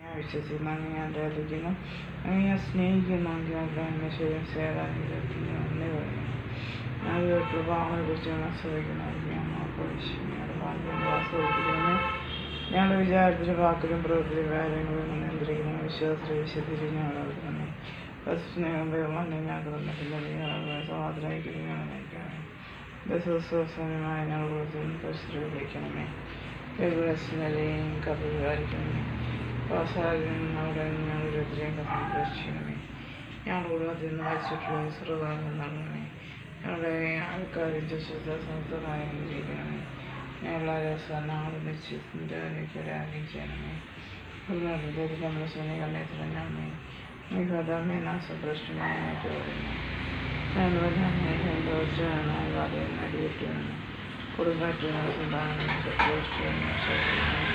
ഞാൻ വിശ്വസിക്കുന്നു അങ്ങ് ഞാൻ ആരാധിക്കുന്നു അങ്ങ് ഞാൻ സ്നേഹിക്കുന്നു അങ്ങ് ഞാൻ ശരിയും സേവാനുഗ്രഹിക്കുന്നു എന്നേ പറയുന്നു ഞാൻ കൃപാവിനെ കുറിച്ച് ഞാൻ ആസ്വദിക്കുന്നു ഞാൻ ആഘോഷിക്കുന്നു ആസ്വദിക്കുന്നു ഞങ്ങളുടെ വിചാരത്തിലും വാക്കിലും പ്രവൃത്തിയിലും കാര്യങ്ങളും നിയന്ത്രിക്കുന്നു വിശ്വാസത്തിൽ വിശുദ്ധിയിൽ ഞങ്ങൾ ഓർക്കുന്നു സ്നേഹം ബഹുമാനം ഞങ്ങൾക്ക് തന്നിട്ടില്ല സമാധാനമായിരിക്കും ഞങ്ങൾ നയിക്കണം ദശവസമായ ഞങ്ങൾ പരിസ്ഥിതി വിളിക്കണമേ ദൈവസ്നരെയും കവികാരിക്കണമേ പാസാലും അവിടെ ഞങ്ങളുടെ എതിരെയും സംരക്ഷിക്കണമേ ഞങ്ങളോട് അതിൽ വായിച്ചിട്ടുള്ള സർവ്വതാനം നൽകണമേ ഞങ്ങളുടെ ആൾക്കാരും ശുദ്ധ സംസ്ഥമായി ജീവിക്കണമേ ഞങ്ങളെ ഞങ്ങളുടെ നിശ്ചിതൻ്റെ അറിയിക്കണമേ നമ്മുടെ സുനി കണ്ണേത്തിരഞ്ഞാമേ മികതമേ നാശപ്രശ്നമായ ചോദ്യം ഞങ്ങൾ ഞങ്ങളെ സന്തോഷമാണ് വാദം നടിയിട്ടു കൊടുങ്കാറ്റ് സന്താനം